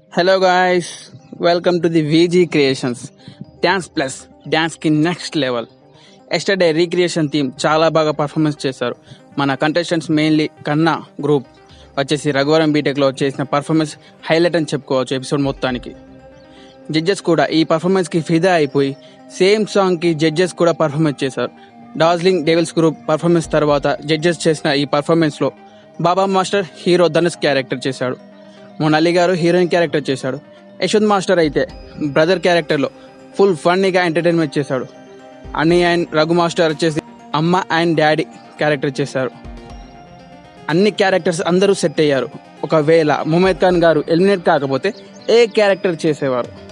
hello guys welcome to the VG Creations dance plus డ్యాన్స్కి next level yesterday recreation team చాలా బాగా performance చేశారు మన కంటెస్టెంట్స్ మెయిన్లీ కన్నా గ్రూప్ వచ్చేసి రఘువరం బీటెక్లో చేసిన పర్ఫార్మెన్స్ హైలైట్ అని చెప్పుకోవచ్చు ఎపిసోడ్ మొత్తానికి జడ్జెస్ కూడా ఈ పర్ఫార్మెన్స్కి ఫిదా అయిపోయి సేమ్ సాంగ్కి జడ్జెస్ కూడా పర్ఫార్మెన్స్ చేశారు డార్జిలింగ్ డెవిల్స్ గ్రూప్ పర్ఫార్మెన్స్ తర్వాత జడ్జెస్ చేసిన ఈ పర్ఫార్మెన్స్లో Baba master hero Dhanush character చేశాడు మొనాలి గారు హీరోయిన్ క్యారెక్టర్ చేశాడు యశ్వంత్ మాస్టర్ అయితే బ్రదర్ క్యారెక్టర్లో ఫుల్ ఫన్నీగా ఎంటర్టైన్మెంట్ చేశాడు అన్ని అండ్ రఘు మాస్టర్ వచ్చేసి అమ్మ అండ్ డాడీ క్యారెక్టర్ చేశారు అన్ని క్యారెక్టర్స్ అందరూ సెట్ అయ్యారు ఒకవేళ ముమైద్ ఖాన్ గారు ఎలిమినేట్ కాకపోతే ఏ క్యారెక్టర్ చేసేవారు